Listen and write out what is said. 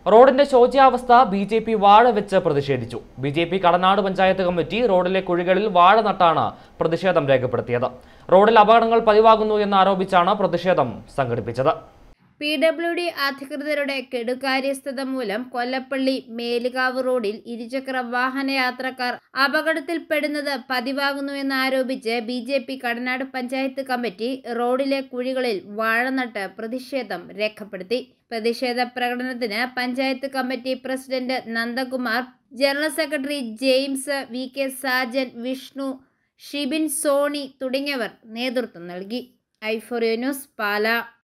റോഡിന്റെ ശോച്യാവസ്ഥ B J P വാഴ വെച്ച് പ്രതിഷേധിച്ചു B J P Kadanad panchayat committee റോഡിലെ കുഴികളിൽ വാഴ നട്ടാണ് പ്രതിഷേധം രേഖപ്പെടുത്തിയത് റോഡിൽ അപകടങ്ങൾ പതിവാകുന്നു എന്ന് ആരോപിച്ചാണ് പ്രതിഷേധം സംഘടിപ്പിച്ചത് പി ഡബ്ല്യു ഡി അധികൃതരുടെ കെടുകാര്യസ്ഥത മൂലം കൊല്ലപ്പള്ളി മേലുകാവ് റോഡിൽ ഇരുചക്ര വാഹന യാത്രക്കാർ അപകടത്തിൽപ്പെടുന്നത് പതിവാകുന്നു എന്നാരോപിച്ച് B J P Kadanad panchayat committee റോഡിലെ കുഴികളിൽ വാഴനട്ട് പ്രതിഷേധം രേഖപ്പെടുത്തി പ്രതിഷേധ പ്രകടനത്തിന് panchayat committee president Nandakumar general secretary James V K Sajan Vishnu Shibin Soni തുടങ്ങിയവർ നേതൃത്വം നൽകി ഐഫോറിയോ ന്യൂസ് പാല